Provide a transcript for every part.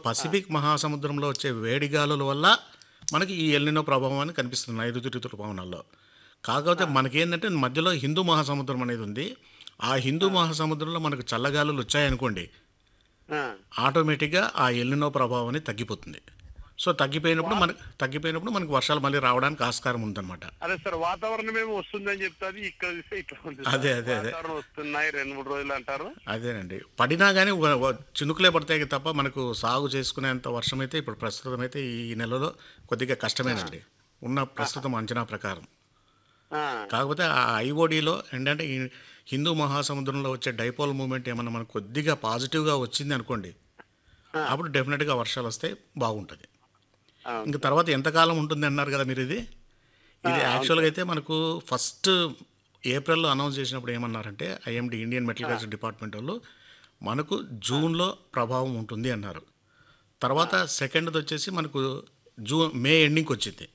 Pacific మహాసముద్రంలో వచ్చే వేడి గాలుల వల్ల మనకి ఈ ఎల్నినో ప్రభావం అని కనిపిస్తుంది నైరుతి ఋతుపవనాల్లో కాకపోతే మనకేంటంటే మధ్యలో హిందూ మహాసముద్రం అనేది ఉంది ఆ హిందూ మహాసముద్రంలో మనకు చల్లగాలులు వచ్చాయనుకోండి ఆ, ఆటోమేటిక్గా ఆ ఎల్నినో ప్రభావం అనేది తగ్గిపోతుంది సో తగ్గిపోయినప్పుడు మనకు తగ్గిపోయినప్పుడు మనకు వర్షాలు మళ్ళీ రావడానికి ఆస్కారం ఉందన్నమాట అదే సార్ వాతావరణం ఏమో వస్తుందని చెప్తాది ఇక్కడ చూస్తే ఇట్లా ఉంది సార్. అదే, అదే, అదే. వాతావరణం వస్తున్నాయి రెండు మూడు రోజులు అంటారు అదేనండి పడినా కానీ చినుకులే పడతాయి తప్ప మనకు సాగు చేసుకునేంత వర్షం అయితే ఇప్పుడు ప్రస్తుతం అయితే ఈ నెలలో కొద్దిగా కష్టమేనండి ఉన్న ప్రస్తుతం అంచనా ప్రకారం ఆ, కాకపోతే ఆ ఐఓడిలో ఏంటంటే ఈ హిందూ మహాసముద్రంలో వచ్చే డైపోల్ మూమెంట్ ఏమన్నా మనకు కొద్దిగా పాజిటివ్గా వచ్చింది అనుకోండి అప్పుడు డెఫినెట్గా వర్షాలు వస్తే బాగుంటుంది అవును. ఇంకా తర్వాత ఎంతకాలం ఉంటుంది అన్నారు కదా మీరు ఇది ఇది యాక్చువల్గా అయితే మనకు ఫస్ట్ ఏప్రిల్లో అనౌన్స్ చేసినప్పుడు ఏమన్నారంటే ఐఎండి ఇండియన్ మెటల్ డిపార్ట్మెంట్ వాళ్ళు మనకు జూన్లో ప్రభావం ఉంటుంది అన్నారు తర్వాత సెకండ్ది వచ్చేసి మనకు జూన్ మే ఎండింగ్కి వచ్చింది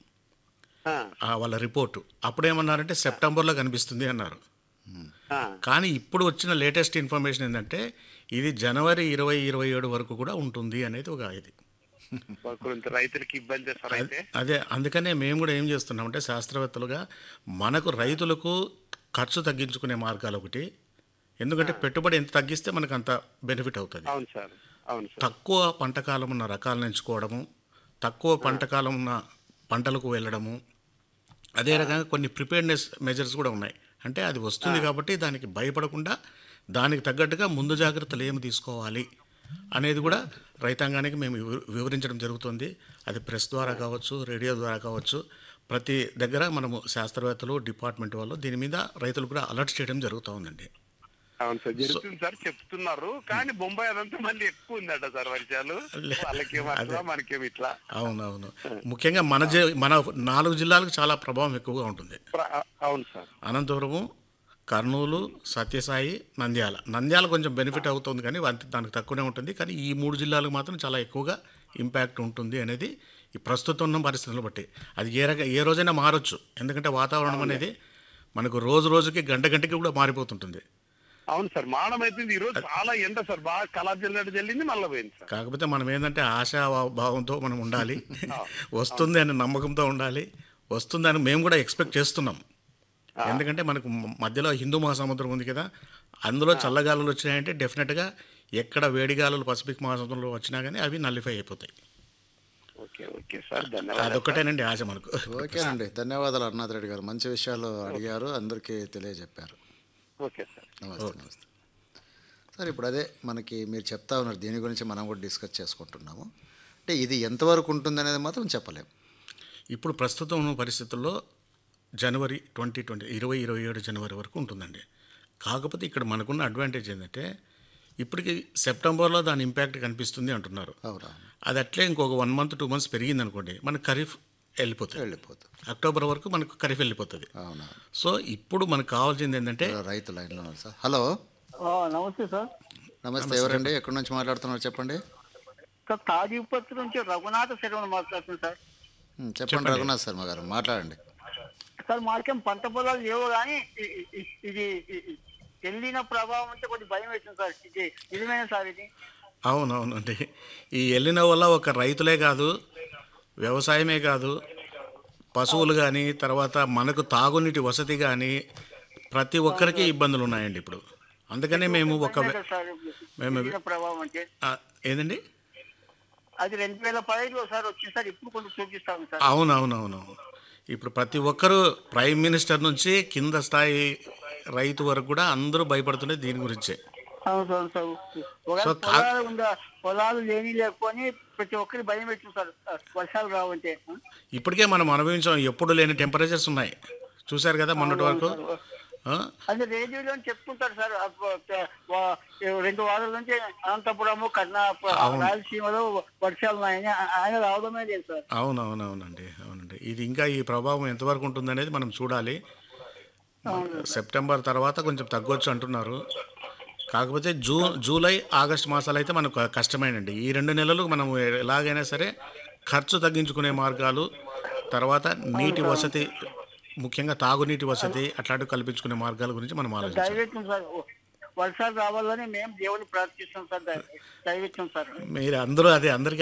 ఆ, ఆ వాళ్ళ రిపోర్టు అప్పుడేమన్నారంటే సెప్టెంబర్లో కనిపిస్తుంది అన్నారు ఆ, కానీ ఇప్పుడు వచ్చిన లేటెస్ట్ ఇన్ఫర్మేషన్ ఏంటంటే ఇది జనవరి ఇరవై ఇరవై ఏడు వరకు కూడా ఉంటుంది అనేది ఒక ఇది కొంత రైతులకి ఇబ్బంది సార్ అయితే అదే అందుకనే మేము కూడా ఏం చేస్తున్నామంటే శాస్త్రవేత్తలుగా మనకు రైతులకు ఖర్చు తగ్గించుకునే మార్గాలు ఒకటి ఎందుకంటే పెట్టుబడి ఎంత తగ్గిస్తే మనకు అంత బెనిఫిట్ అవుతుంది అవును సార్ అవును సార్ తక్కువ పంట కాలం ఉన్న రకాలను ఎంచుకోవడము తక్కువ పంట కాలం ఉన్న పంటలకు వెళ్ళడము అదే రకంగా కొన్ని ప్రిపేర్నెస్ మెజర్స్ కూడా ఉన్నాయి అంటే అది వస్తుంది కాబట్టి దానికి భయపడకుండా దానికి తగ్గట్టుగా ముందు జాగ్రత్తలు ఏమి తీసుకోవాలి అనేది కూడా రైతాంగానికి మేము వివ- వివరించడం జరుగుతుంది అది ప్రెస్ ద్వారా కావచ్చు రేడియో ద్వారా కావచ్చు ప్రతి దగ్గర మనము శాస్త్రవేత్తలు డిపార్ట్మెంట్ వాళ్ళు దీని మీద రైతులు కూడా అలర్ట్ చేయడం జరుగుతూ ఉందండి అవును సార్ జరుగుతుంది సార్ చెప్తున్నారు కానీ బొంబాయి అదంతా మళ్ళీ ఎక్కువ ఉందట సార్ వర్షాలు వాళ్ళకేమో అట్లా మనకేమో ఇట్లా అవునవును ముఖ్యంగా మన జి మన నాలుగు జిల్లాలకు చాలా ప్రభావం ఎక్కువగా ఉంటుంది ప్ర- అవును సార్ అనంతపురము కర్నూలు సత్యసాయి నంద్యాల నంద్యాల కొంచెం బెనిఫిట్ అవుతుంది కానీ అంత దానికి తక్కువనే ఉంటుంది కానీ ఈ మూడు జిల్లాలకు మాత్రం చాలా ఎక్కువగా ఇంపాక్ట్ ఉంటుంది అనేది ఈ ప్రస్తుతం ఉన్న పరిస్థితులను బట్టి అది ఏ రక ఏ రోజైనా మారొచ్చు ఎందుకంటే వాతావరణం అనేది మనకు రోజు రోజుకి గంట గంటకి కూడా మారిపోతుంటుంది అవును సార్ మాడం అయితే ఈ రోజు చాలా ఎండ సార్ బాగా కలర్ జల్లినట్టు జల్లింది మళ్ళీ పోయింది సార్ కాకపోతే మనం ఏంటంటే ఆశా భావంతో మనం ఉండాలి వస్తుంది అనే నమ్మకంతో ఉండాలి వస్తుందని మేము కూడా ఎక్స్పెక్ట్ చేస్తున్నాం ఎందుకంటే మనకు మ- మధ్యలో హిందూ మహాసముద్రం ఉంది కదా అందులో చల్లగాలులు వచ్చినాయంటే డెఫినెట్గా ఎక్కడ వేడిగాలులు పసిఫిక్ మహాసముద్రంలో వచ్చినా కానీ అవి నల్లిఫై అయిపోతాయి ఓకే ఓకే సార్ ధన్యవాదాలు అదొక్కటేనండి ఆశ మనకు ఓకేనండి ధన్యవాదాలు అరుణాథ్ రెడ్డి గారు మంచి విషయాలు అడిగారు అందరికీ తెలియజెప్పారు ఓకే సార్ నమస్తే నమస్తే సార్ ఇప్పుడు అదే మనకి మీరు చెప్తా ఉన్నారు దీని గురించి మనం కూడా డిస్కస్ చేసుకుంటున్నాము అంటే ఇది ఎంతవరకు ఉంటుంది అనేది మాత్రం చెప్పలేం ఇప్పుడు ప్రస్తుతం ఉన్న పరిస్థితుల్లో జనవరి ట్వంటీ ట్వంటీ ఇరవై ఇరవై ఏడు జనవరి వరకు ఉంటుందండి కాకపోతే ఇక్కడ మనకున్న అడ్వాంటేజ్ ఏంటంటే ఇప్పటికి సెప్టెంబర్లో దాని ఇంపాక్ట్ కనిపిస్తుంది అంటున్నారు అవునా అది అట్లే ఇంకొక వన్ మంత్ టూ మంత్స్ పెరిగింది అనుకోండి మనకు ఖరీఫ్ వెళ్ళిపోతుంది వెళ్ళిపోతుంది అక్టోబర్ వరకు మనకు ఖరీఫ్ వెళ్ళిపోతుంది అవునా సో ఇప్పుడు మనకు కావాల్సింది ఏంటంటే రైతు లైన్లో ఉన్నారు సార్ హలో ఆ, నమస్తే సార్ నమస్తే ఎవరండి ఎక్కడి నుంచి మాట్లాడుతున్నారు చెప్పండి సార్ తాజీపత్రి నుంచి రఘునాథ శర్మ మాట్లాడుతున్నాను సార్ ఉమ్, చెప్పండి రఘునాథ్ శర్మ గారు మాట్లాడండి సార్ మాకేం పంట పొలాలు లేవు కానీ ఇ- ఇ- ఇ- ఇది ఇ- ఇ- వెళ్ళిన ప్రభావం అంటే కొంచెం భయం వేస్తుంది సార్ ఇది నిజమేనా సార్ ఇది అవునవునండి ఈ వెళ్ళిన వల్ల ఒక రైతులే కాదు వ్యవసాయమే కాదు పశువులు కానీ తర్వాత మనకు తాగునీటి వసతి కానీ ప్రతి ఒక్కరికి ఇబ్బందులు ఉన్నాయండి ఇప్పుడు అందుకనే మేము ఒక భయమే కదా సార్ మేము- వెళ్ళిన ప్రభావం అంటే ఆ, ఏదండి అది రెండు వేల పదహైదులో సార్ వచ్చింది సార్ ఇప్పుడు కొంచెం చూపిస్తాను సార్ అవునవునవును ఇప్పుడు ప్రతి ఒక్కరూ ప్రైమ్ మినిస్టర్ నుంచి కింద స్థాయి రైతు వరకు కూడా అందరూ భయపడుతున్నది దీని గురించే అవును సార్ సార్ ఒకవేళ సో కా- పొలాలు ఉందా పొలాలు లేని లేకపోని ప్రతి ఒక్కరికి భయం వేస్తుంది సార్ వర్షాలు రావంటే ఇప్పటికే మనం అనుభవించాం ఎప్పుడు లేని టెంపరేచర్స్ ఉన్నాయి చూశారు కదా మొన్నటి వరకు ఆ? అంటే రేడియోలో చెప్తుంటారు సార్ ఆ ప- వా- రెండు వారాల నుంచి అనంతపురము కర్ణా రాయలసీమలో వర్షాలు ఉన్నాయని ఆ- ఆయన రావడమే లేదు సార్ అవునవునవునండి అవునండి ఇది ఇంకా ఈ ప్రభావం ఎంతవరకు ఉంటుందనేది మనం చూడాలి సెప్టెంబర్ తర్వాత కొంచెం తగ్గొచ్చు అంటున్నారు కాకపోతే జూ జూలై ఆగస్ట్ మాసాలు అయితే మనకు కష్టమేనండి ఈ రెండు నెలలు మనం ఎలాగైనా సరే ఖర్చు తగ్గించుకునే మార్గాలు తర్వాత నీటి వసతి ముఖ్యంగా తాగునీటి వసతి అట్లాంటివి కల్పించుకునే మార్గాల గురించి మనం ఆలోచించాలి దయవెత్తం సార్ వర్షాలు రావాలని మేము దేవుని ప్రార్థిస్తాం సార్ దయ- దయవెత్తం సార్ మీరు అందరూ అదే అందరికీ